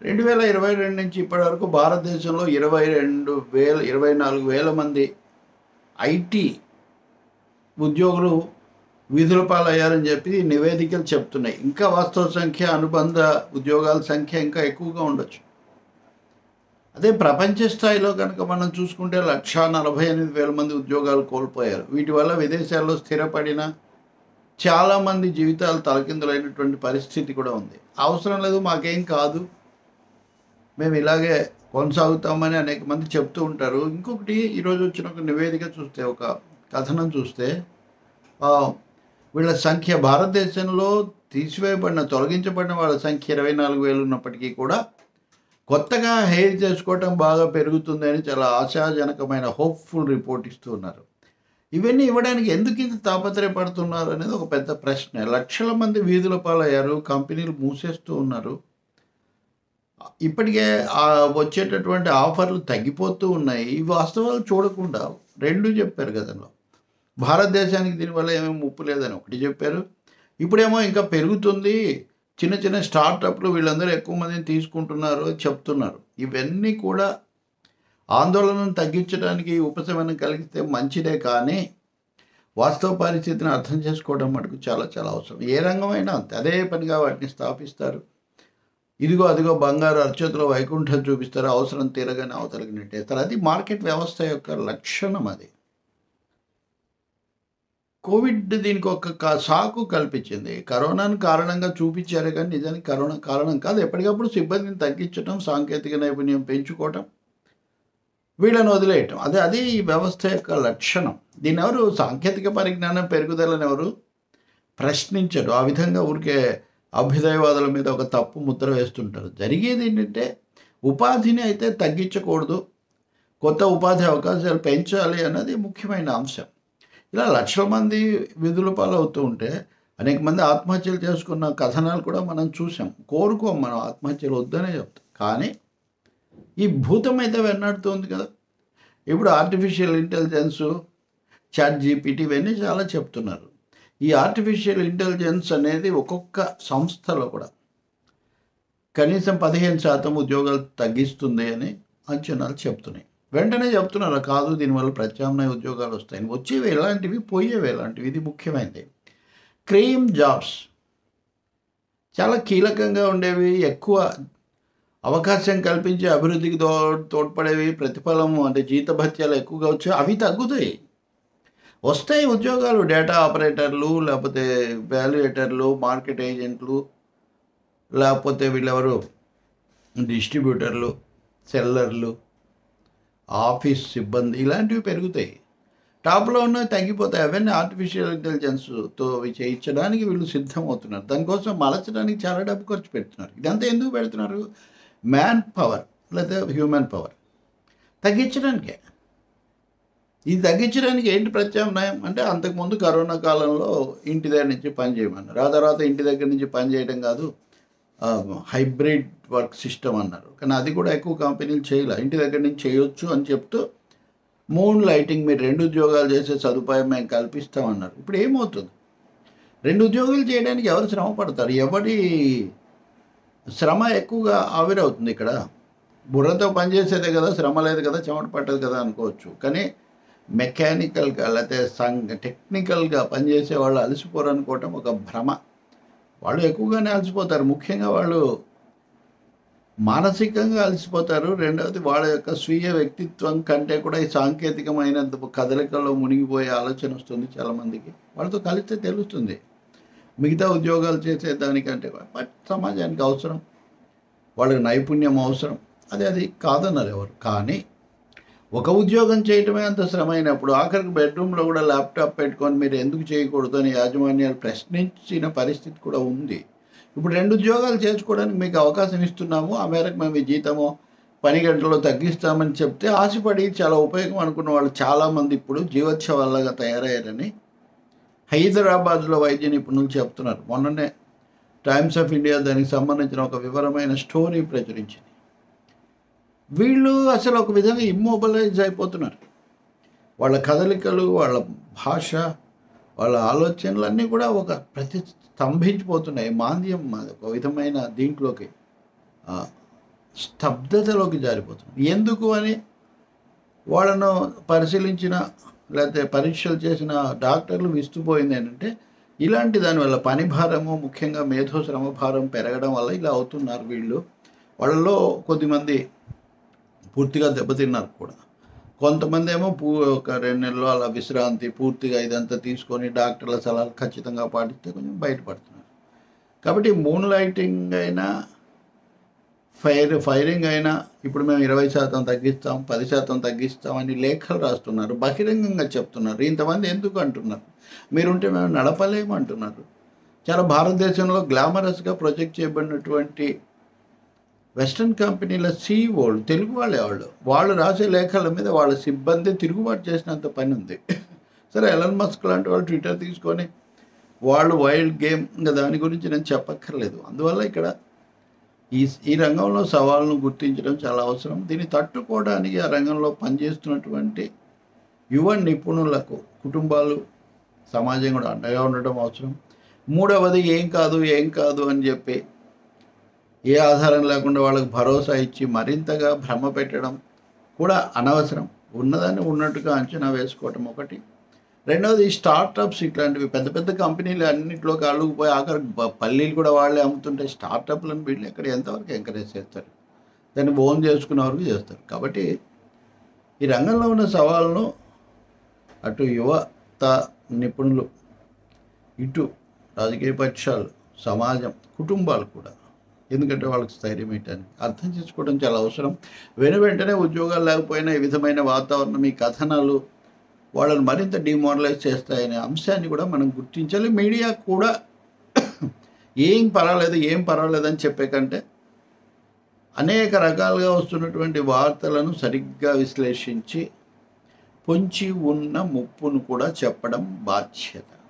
రెండు వేల ఇరవై రెండు నుంచి ఇప్పటి వరకు భారతదేశంలో ఇరవై రెండు వేల ఇరవై నాలుగు వేల మంది ఐటీ ఉద్యోగులు విధుల పాలయ్యారని చెప్పి నివేదికలు చెప్తున్నాయి ఇంకా వాస్తవ సంఖ్య అనుబంధ ఉద్యోగాల సంఖ్య ఇంకా ఎక్కువగా ఉండొచ్చు అదే ప్రపంచ స్థాయిలో కనుక మనం చూసుకుంటే లక్ష నలభై ఎనిమిది వేల మంది ఉద్యోగాలు కోల్పోయారు వీటి వల్ల విదేశాల్లో స్థిరపడిన చాలామంది జీవితాలు తలకిందులైనటువంటి పరిస్థితి కూడా ఉంది అవసరం లేదు మాకేం కాదు మేము ఇలాగే కొనసాగుతామని అనేక మంది చెప్తూ ఉంటారు ఇంకొకటి ఈరోజు వచ్చిన ఒక నివేదిక చూస్తే ఒక కథనం చూస్తే ఆ, వీళ్ళ సంఖ్య భారతదేశంలో తీసివేయబడిన తొలగించబడిన వాళ్ళ సంఖ్య ఇరవై నాలుగు వేలు ఉన్నప్పటికీ కూడా కొత్తగా హెయిర్ చేసుకోవటం బాగా పెరుగుతుందని చాలా ఆశాజనకమైన హోప్ఫుల్ రిపోర్ట్ ఇస్తూ ఉన్నారు ఇవన్నీ ఇవ్వడానికి ఎందుకు ఇంత తాపత్రయపడుతున్నారు అనేది ఒక పెద్ద ప్రశ్న లక్షల మంది వీధుల పాలయ్యారు కంపెనీలు మూసేస్తూ ఉన్నారు ఇప్పటికే ఆ వచ్చేటటువంటి ఆఫర్లు తగ్గిపోతూ ఉన్నాయి ఈ వాస్తవాలు చూడకుండా రెండు చెప్పారు గతంలో భారతదేశానికి దీనివల్ల ఏమేమి ముప్పు లేదని ఒకటి చెప్పారు ఇప్పుడేమో ఇంకా పెరుగుతుంది చిన్న చిన్న స్టార్టప్లు వీళ్ళందరూ ఎక్కువ మందిని తీసుకుంటున్నారు అని చెప్తున్నారు ఇవన్నీ కూడా ఆందోళనను తగ్గించడానికి ఉపశమనం కలిగితే మంచిదే కానీ వాస్తవ పరిస్థితిని అర్థం చేసుకోవడం మటుకు చాలా చాలా అవసరం ఏ రంగమైనా అంతే అదే పనిగా వాటిని స్థాపిస్తారు ఇదిగో అదిగో బంగారు అర్చతులో వైకుంఠం చూపిస్తారు అవసరం తీరగానే అవతలకి నెట్టేస్తారు అది మార్కెట్ వ్యవస్థ యొక్క లక్షణం అది కోవిడ్ దీనికి ఒక కా- సాకు కల్పించింది కరోనాను కారణంగా చూపించారు కానీ నిజానికి కరోనా కారణం కాదు ఎప్పటికప్పుడు సిబ్బందిని తగ్గించడం సాంకేతిక నైపుణ్యం పెంచుకోవటం వీళ్ళని వదిలేయటం అదే అది ఈ వ్యవస్థ యొక్క లక్షణం దీన్ని ఎవరు సాంకేతిక పరిజ్ఞానం పెరుగుదలని ఎవరు ప్రశ్నించరు ఆ విధంగా ఊరికే అభ్యుదయవాదుల మీద ఒక తప్పు ముద్ర వేస్తుంటారు జరిగేది ఏంటంటే ఉపాధిని అయితే తగ్గించకూడదు కొత్త ఉపాధి అవకాశాలు పెంచాలి అన్నది ముఖ్యమైన అంశం ఇలా లక్షల మంది విధుల పాలవుతూ ఉంటే అనేక మంది ఆత్మహత్యలు చేసుకున్న కథనాలు కూడా మనం చూసాం కోరుకోం మనం ఆత్మహత్యలు వద్దనే చెప్తాం కానీ ఈ భూతం అయితే వెన్నాడుతుంది కదా ఇప్పుడు ఆర్టిఫిషియల్ ఇంటెలిజెన్స్ చాట్ జీపీటీ ఇవన్నీ చాలా చెప్తున్నారు ఈ ఆర్టిఫిషియల్ ఇంటెలిజెన్స్ అనేది ఒక్కొక్క సంస్థలో కూడా కనీసం పదిహేను శాతం ఉద్యోగాలు తగ్గిస్తుంది అని అంచనాలు చెప్తున్నాయి వెంటనే చెప్తున్నారు కాదు దీనివల్ల ప్రత్యామ్నాయ ఉద్యోగాలు వస్తాయని వచ్చేవి ఎలాంటివి పోయేవి ఎలాంటివి ఇది ముఖ్యమైనది క్రీమ్ జాబ్స్ చాలా కీలకంగా ఉండేవి ఎక్కువ అవకాశం కల్పించి అభివృద్ధికి దో తోడ్పడేవి ప్రతిఫలం అంటే జీతభత్యాలు ఎక్కువగా వచ్చాయి అవి తగ్గుతాయి వస్తాయి ఉద్యోగాలు డేటా ఆపరేటర్లు లేకపోతే వాల్యుయేటర్లు మార్కెట్ ఏజెంట్లు లేకపోతే వీళ్ళెవరు డిస్ట్రిబ్యూటర్లు సెల్లర్లు ఆఫీస్ సిబ్బంది ఇలాంటివి పెరుగుతాయి టాప్లో ఉన్నవి తగ్గిపోతాయి అవన్నీ ఆర్టిఫిషియల్ ఇంటెలిజెన్స్తో అవి చేయించడానికి వీళ్ళు సిద్ధమవుతున్నారు దానికోసం మలచడానికి చాలా డబ్బు ఖర్చు పెడుతున్నారు ఇదంతా ఎందుకు పెడుతున్నారు మ్యాన్ పవర్ లేదా హ్యూమన్ పవర్ తగ్గించడానికే ఇది తగ్గించడానికి ఏంటి ప్రత్యామ్నాయం అంటే అంతకుముందు కరోనా కాలంలో ఇంటి దగ్గర నుంచి పని చేయమన్నారు ఆ తర్వాత ఇంటి దగ్గర నుంచి పని చేయడం కాదు హైబ్రిడ్ వర్క్ సిస్టమ్ అన్నారు కానీ అది కూడా ఎక్కువ కంపెనీలు చేయలే ఇంటి దగ్గర నుంచి చేయొచ్చు అని చెప్తూ మూన్ లైటింగ్ మీరు రెండు ఉద్యోగాలు చేసే సదుపాయం మేము కల్పిస్తామన్నారు ఇప్పుడు ఏమవుతుంది రెండు ఉద్యోగాలు చేయడానికి ఎవరు శ్రమ పడతారు ఎవరి శ్రమ ఎక్కువగా ఆవిరవుతుంది ఇక్కడ బుర్రతో పనిచేసేదే కదా శ్రమ లేదు కదా చెమట పట్టదు కదా అనుకోవచ్చు కానీ మెకానికల్గా లేకపోతే సంగ్ టెక్నికల్గా పనిచేసే వాళ్ళు అలసిపోరు అనుకోవటం ఒక భ్రమ వాళ్ళు ఎక్కువగానే అలసిపోతారు ముఖ్యంగా వాళ్ళు మానసికంగా అలసిపోతారు రెండవది వాళ్ళ యొక్క స్వీయ వ్యక్తిత్వం కంటే కూడా ఈ సాంకేతికమైన కదలికల్లో మునిగిపోయే ఆలోచన వస్తుంది చాలామందికి వాళ్ళతో కలిస్తే తెలుస్తుంది మిగతా ఉద్యోగాలు చేసే దానికంటే బట్ సమాజానికి అవసరం వాళ్ళకి నైపుణ్యం అవసరం అది అది కాదన్నారు ఎవరు కానీ ఒక ఉద్యోగం చేయటమే అంత శ్రమ అయినప్పుడు ఆఖరికి బెడ్రూమ్లో కూడా ల్యాప్టాప్ పెట్టుకొని మీరు ఎందుకు చేయకూడదు అని యాజమాన్యాలు ప్రశ్నించిన పరిస్థితి కూడా ఉంది ఇప్పుడు రెండు ఉద్యోగాలు చేసుకోవడానికి మీకు అవకాశం ఇస్తున్నాము ఆ మేరకు మేము ఈ జీతము పని గంటల్లో తగ్గిస్తామని చెప్తే ఆశపడి చాలా ఉపయోగం అనుకున్న వాళ్ళు చాలామంది ఇప్పుడు జీవోత్సవాలుగా తయారయ్యారని హైదరాబాద్లో వైద్య నిపుణులు చెప్తున్నారు మొన్ననే టైమ్స్ ఆఫ్ ఇండియా దానికి సంబంధించిన ఒక వివరమైన స్టోరీ ప్రచురించింది వీళ్ళు అసలు ఒక విధంగా ఇమ్మొబలైజ్ అయిపోతున్నారు వాళ్ళ కదలికలు వాళ్ళ భాష వాళ్ళ ఆలోచనలు అన్నీ కూడా ఒక ప్రతి స్తంభించిపోతున్నాయి మాంద్యం అది ఒక విధమైన దీంట్లోకి ఆ, స్తబ్దతలోకి జారిపోతున్నాం ఎందుకు అని వాళ్ళను పరిశీలించిన లేకపోతే పరీక్షలు చేసిన డాక్టర్లు విస్తుపోయింది ఏంటంటే ఇలాంటి దానివల్ల పని భారము ముఖ్యంగా మేధో శ్రమ భారం పెరగడం వల్ల ఇలా అవుతున్నారు వీళ్ళు వాళ్ళలో కొద్దిమంది పూర్తిగా దెబ్బతిన్నారు కూడా కొంతమంది ఏమో పూ ఒక రెండు నెలలు అలా విశ్రాంతి పూర్తిగా ఇదంతా తీసుకొని డాక్టర్ల సలహాలు ఖచ్చితంగా పాటిస్తే కొంచెం బయటపడుతున్నారు కాబట్టి మూన్ లైటింగ్ అయినా ఫైర్ ఫైరింగ్ అయినా ఇప్పుడు మేము ఇరవై శాతం తగ్గిస్తాం పది శాతం తగ్గిస్తాం అని లేఖలు రాస్తున్నారు బహిరంగంగా చెప్తున్నారు ఇంతమంది ఎందుకు అంటున్నారు మీరుంటే మేము నడపలేము అంటున్నారు చాలా భారతదేశంలో గ్లామరస్గా ప్రొజెక్ట్ చేయబడినటువంటి వెస్ట్రన్ కంపెనీల సీఓలు తెలుగు వాళ్ళే వాళ్ళు వాళ్ళు రాసే లేఖల మీద వాళ్ళ సిబ్బంది తిరుగుబాటు చేసినంత పని ఉంది సరే ఎలన్ మస్క్ లాంటి వాళ్ళు ట్విట్టర్ తీసుకొని వాళ్ళు వైల్డ్ గేమ్ ఇంకా దాని గురించి నేను చెప్పక్కర్లేదు అందువల్ల ఇక్కడ ఈ ఈ రంగంలో సవాళ్ళను గుర్తించడం చాలా అవసరం దీన్ని తట్టుకోవడానికి ఆ రంగంలో పనిచేస్తున్నటువంటి యువ నిపుణులకు కుటుంబాలు సమాజం కూడా అండగా ఉండటం అవసరం మూడవది ఏం కాదు ఏం కాదు అని చెప్పి ఏ ఆధారం లేకుండా వాళ్ళకి భరోసా ఇచ్చి మరింతగా భ్రమ పెట్టడం కూడా అనవసరం ఉన్నదాన్ని ఉన్నట్టుగా అంచనా వేసుకోవటం ఒకటి రెండవది స్టార్టప్స్ ఇట్లాంటివి పెద్ద పెద్ద కంపెనీలు అన్నింటిలో కాళ్ళకు పోయి ఆఖరి బ- పల్లీలు కూడా వాళ్ళే అమ్ముతుంటే స్టార్టప్లను వీళ్ళు ఎక్కడ ఎంతవరకు ఎంకరేజ్ చేస్తారు దాన్ని ఓన్ చేసుకునే వరకు చేస్తారు కాబట్టి ఈ రంగంలో ఉన్న సవాళ్ళను అటు యువత నిపుణులు ఇటు రాజకీయ పక్షాలు సమాజం కుటుంబాలు కూడా ఎందుకంటే వాళ్ళకి స్థైర్యం ఏంటని అర్థం చేసుకోవడం చాలా అవసరం వెను వెంటనే ఉద్యోగాలు లేకపోయినా ఈ విధమైన వాతావరణం ఈ కథనాలు వాళ్ళని మరింత డిమోరలైజ్ చేస్తాయనే అంశాన్ని కూడా మనం గుర్తించాలి మీడియా కూడా ఏం పర్వాలేదు ఏం పర్వాలేదు అని చెప్పే కంటే అనేక రకాలుగా వస్తున్నటువంటి వార్తలను సరిగ్గా విశ్లేషించి పొంచి ఉన్న ముప్పును కూడా చెప్పడం బాధ్యత